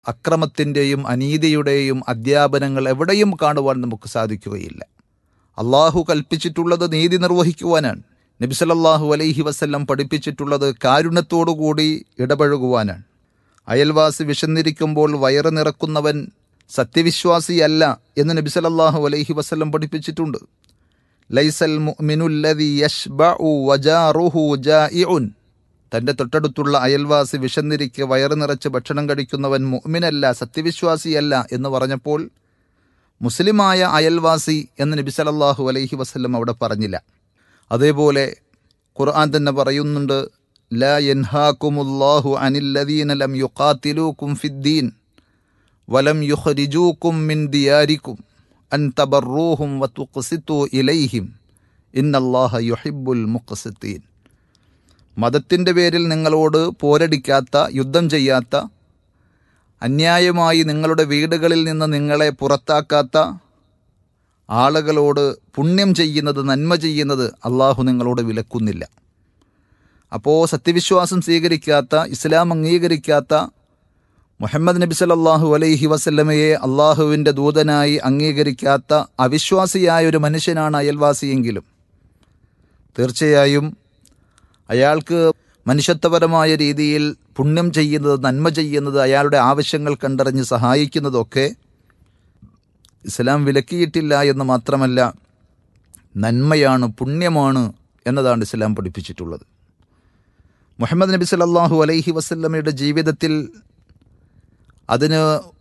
അക്രമത്തിൻ്റെയും അനീതിയുടെയും അധ്യാപനങ്ങൾ എവിടെയും കാണുവാൻ നമുക്ക് സാധിക്കുകയില്ല അള്ളാഹു കൽപ്പിച്ചിട്ടുള്ളത് നീതി നിർവഹിക്കുവാനാണ് നബിസലല്ലാഹു അലൈഹി വസല്ലം പഠിപ്പിച്ചിട്ടുള്ളത് കാരുണ്യത്തോടുകൂടി ഇടപഴകുവാനാണ് അയൽവാസി വിശന്നിരിക്കുമ്പോൾ വയറ് നിറക്കുന്നവൻ സത്യവിശ്വാസിയല്ല എന്ന് നബിസലല്ലാഹു അലൈഹി വസല്ലം പഠിപ്പിച്ചിട്ടുണ്ട് ലൈസൽ മുഅ്മിനുല്ലദി യശ്ബഉ വജാറുഹു ജായിഉൻ തന്റെ തൊട്ടടുത്തുള്ള അയൽവാസി വിശന്നിരിക്കെ വയറ് നിറച്ച് ഭക്ഷണം കഴിക്കുന്നവൻ മുഅ്മിനല്ല സത്യവിശ്വാസിയല്ല എന്ന് പറഞ്ഞപ്പോൾ മുസ്ലിമായ അയൽവാസി എന്ന് നബി സല്ലല്ലാഹു അലൈഹി വസല്ലം അവിടെ പറഞ്ഞില്ല അതേപോലെ ഖുർആൻ തന്നെ പറയുന്നുണ്ട് ലാ യൻഹാകുമുല്ലാഹു അനില്ലദീന ലം യുഖാതിലൂകും ഫിദ്ദീൻ വലം യുഖ്രിജൂകും മിൻ ദിയാരിക്കും അൻ തബറൂഹും വതുഖ്സിതു ഇലൈഹിം ഇന്നല്ലാഹ യുഹിബ്ബുൽ മുഖ്സിത്തീൻ മതത്തിൻ്റെ പേരിൽ നിങ്ങളോട് പോരടിക്കാത്ത യുദ്ധം ചെയ്യാത്ത അന്യായമായി നിങ്ങളുടെ വീടുകളിൽ നിന്ന് നിങ്ങളെ പുറത്താക്കാത്ത ആളുകളോട് പുണ്യം ചെയ്യുന്നത് നന്മ ചെയ്യുന്നത് അള്ളാഹു നിങ്ങളോട് വിലക്കുന്നില്ല അപ്പോൾ സത്യവിശ്വാസം സ്വീകരിക്കാത്ത ഇസ്ലാം അംഗീകരിക്കാത്ത മുഹമ്മദ് നബി സല്ലല്ലാഹു അലൈഹി വസല്ലമയെ അള്ളാഹുവിൻ്റെ ദൂതനായി അംഗീകരിക്കാത്ത അവിശ്വാസിയായ ഒരു മനുഷ്യനാണ് അയൽവാസിയെങ്കിലും തീർച്ചയായും അയാൾക്ക് മനുഷ്യത്വപരമായ രീതിയിൽ പുണ്യം ചെയ്യുന്നത് നന്മ ചെയ്യുന്നത് അയാളുടെ ആവശ്യങ്ങൾ കണ്ടറിഞ്ഞ് സഹായിക്കുന്നതൊക്കെ ഇസ്ലാം വിലക്കിയിട്ടില്ല എന്ന് മാത്രമല്ല നന്മയാണ് പുണ്യമാണ് എന്നതാണ് ഇസ്ലാം പഠിപ്പിച്ചിട്ടുള്ളത് മുഹമ്മദ് നബി സല്ലല്ലാഹു അലൈഹി വസല്ലമയുടെ ജീവിതത്തിൽ അതിന്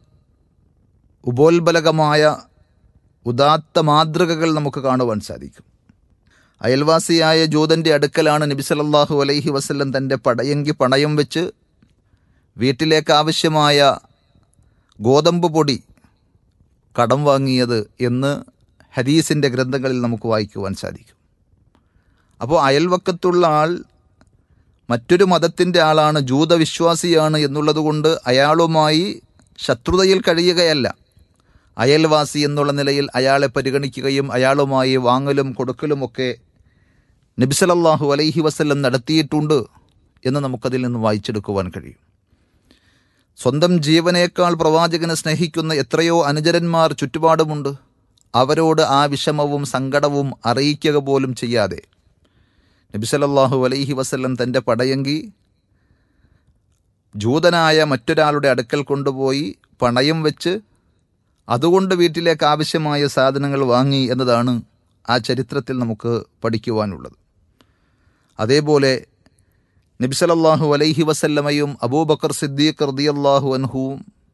ഉപോത്ബലകമായ ഉദാത്ത മാതൃകകൾ നമുക്ക് കാണുവാൻ സാധിക്കും അയൽവാസിയായ ജൂതൻ്റെ അടുക്കലാണ് നബി സല്ലല്ലാഹു അലൈഹി വസല്ലം തൻ്റെ പടയങ്കി പണയം വെച്ച് വീട്ടിലേക്ക് ആവശ്യമായ ഗോതമ്പ് പൊടി കടം വാങ്ങിയത് എന്ന് ഹദീസിൻ്റെ ഗ്രന്ഥങ്ങളിൽ നമുക്ക് വായിക്കുവാൻ സാധിക്കും അപ്പോൾ അയൽവക്കത്തുള്ള ആൾ മറ്റൊരു മതത്തിൻ്റെ ആളാണ് ജൂതവിശ്വാസിയാണ് എന്നുള്ളതുകൊണ്ട് അയാളുമായി ശത്രുതയിൽ കഴിയുകയല്ല അയൽവാസി എന്നുള്ള നിലയിൽ അയാളെ പരിഗണിക്കുകയും അയാളുമായി വാങ്ങലും കൊടുക്കലുമൊക്കെ നബിസലല്ലാഹു അലൈഹി വസല്ലം നടത്തിയിട്ടുണ്ട് എന്ന് നമുക്കതിൽ നിന്ന് വായിച്ചെടുക്കുവാൻ കഴിയും സ്വന്തം ജീവനേക്കാൾ പ്രവാചകനെ സ്നേഹിക്കുന്ന എത്രയോ അനുചരന്മാർ ചുറ്റുപാടുമുണ്ട് അവരോട് ആ വിഷമവും സങ്കടവും അറിയിക്കുക പോലും ചെയ്യാതെ നബിസലല്ലാഹു അലൈഹി വസല്ലം തൻ്റെ പടയങ്കി ജൂതനായ മറ്റൊരാളുടെ അടുക്കൽ കൊണ്ടുപോയി പണയം വെച്ച് അതുകൊണ്ട് വീട്ടിലേക്ക് ആവശ്യമായ സാധനങ്ങൾ വാങ്ങി എന്നതാണ് ആ ചരിത്രത്തിൽ നമുക്ക് പഠിക്കുവാനുള്ളത് അതേപോലെ നബിസലല്ലാഹു അലൈഹി വസല്ലമയും അബൂബക്കർ സിദ്ദീഖ് റദിയല്ലാഹു അൻഹുവും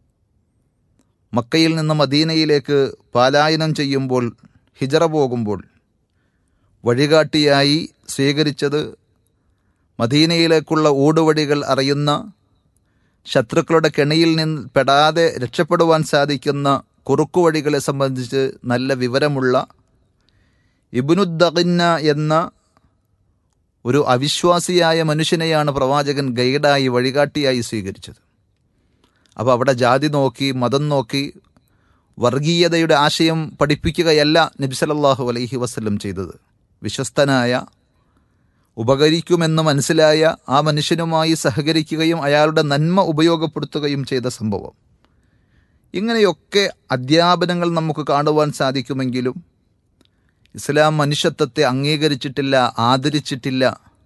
മക്കയിൽ നിന്ന് മദീനയിലേക്ക് പാലായനം ചെയ്യുമ്പോൾ ഹിജറ പോകുമ്പോൾ വഴികാട്ടിയായി സ്വീകരിച്ചത് മദീനയിലേക്കുള്ള ഊടുവഴികൾ അറിയുന്ന ശത്രുക്കളുടെ കെണിയിൽ നിന്ന് പെടാതെ രക്ഷപ്പെടുവാൻ സാധിക്കുന്ന കുറുക്കുവഴികളെ സംബന്ധിച്ച് നല്ല വിവരമുള്ള ഇബുനുദ്ദഖിന്ന എന്ന ഒരു അവിശ്വാസിയായ മനുഷ്യനെയാണ് പ്രവാചകൻ ഗൈഡായി വഴികാട്ടിയായി സ്വീകരിച്ചത് അപ്പോൾ അവിടെ ജാതി നോക്കി മതം നോക്കി വർഗീയതയുടെ ആശയം പഠിപ്പിക്കുകയല്ല നബിസലല്ലാഹു അലൈഹി വസ്ല്ലം ചെയ്തത് വിശ്വസ്തനായ ഉപകരിക്കുമെന്ന് മനസ്സിലായ ആ മനുഷ്യനുമായി സഹകരിക്കുകയും അയാളുടെ നന്മ ഉപയോഗപ്പെടുത്തുകയും ചെയ്ത സംഭവം ഇങ്ങനെയൊക്കെ അധ്യാപനങ്ങൾ നമുക്ക് കാണുവാൻ സാധിക്കുമെങ്കിലും ഇസ്ലാം മനുഷ്യത്വത്തെ അംഗീകരിച്ചിട്ടില്ല ആദരിച്ചിട്ടില്ല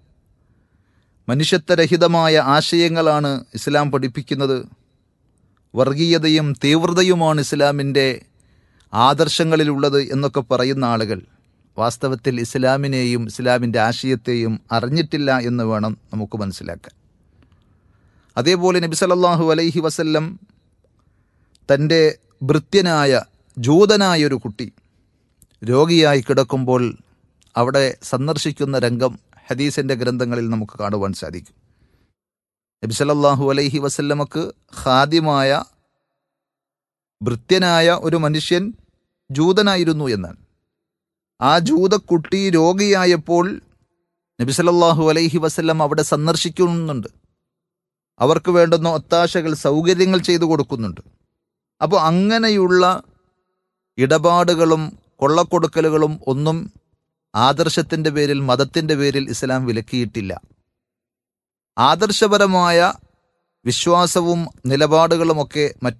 മനുഷ്യത്വരഹിതമായ ആശയങ്ങളാണ് ഇസ്ലാം പഠിപ്പിക്കുന്നത് വർഗീയതയും തീവ്രതയുമാണ് ഇസ്ലാമിൻ്റെ ആദർശങ്ങളിലുള്ളത് എന്നൊക്കെ പറയുന്ന ആളുകൾ വാസ്തവത്തിൽ ഇസ്ലാമിനെയും ഇസ്ലാമിൻ്റെ ആശയത്തെയും അറിഞ്ഞിട്ടില്ല എന്ന് വേണം നമുക്ക് മനസ്സിലാക്കാൻ അതേപോലെ നബി സല്ലല്ലാഹു അലൈഹി വസല്ലം തൻ്റെ ഭൃത്യനായ ജൂതനായ ഒരു കുട്ടി രോഗിയായി കിടക്കുമ്പോൾ അവിടെ സന്ദർശിക്കുന്ന രംഗം ഹദീസിൻ്റെ ഗ്രന്ഥങ്ങളിൽ നമുക്ക് കാണുവാൻ സാധിക്കും നബി സല്ലല്ലാഹു അലൈഹി വസല്ലമക്ക് ഖാദിമായ ഭൃത്യനായ ഒരു മനുഷ്യൻ ജൂതനായിരുന്നു എന്നാണ് ആ ജൂതക്കുട്ടി രോഗിയായപ്പോൾ നബി സല്ലല്ലാഹു അലൈഹി വസല്ലം അവിടെ സന്ദർശിക്കുന്നുണ്ട് അവർക്ക് വേണ്ടുന്ന ഒത്താശകൾ സൗകര്യങ്ങൾ ചെയ്തു കൊടുക്കുന്നുണ്ട് അപ്പോൾ അങ്ങനെയുള്ള ഇടപാടുകളും കൊള്ളക്കൊടുക്കലുകളും ഒന്നും ആദർശത്തിൻ്റെ പേരിൽ മതത്തിൻ്റെ പേരിൽ ഇസ്ലാം വിലക്കിയിട്ടില്ല ആദർശപരമായ വിശ്വാസവും നിലപാടുകളുമൊക്കെ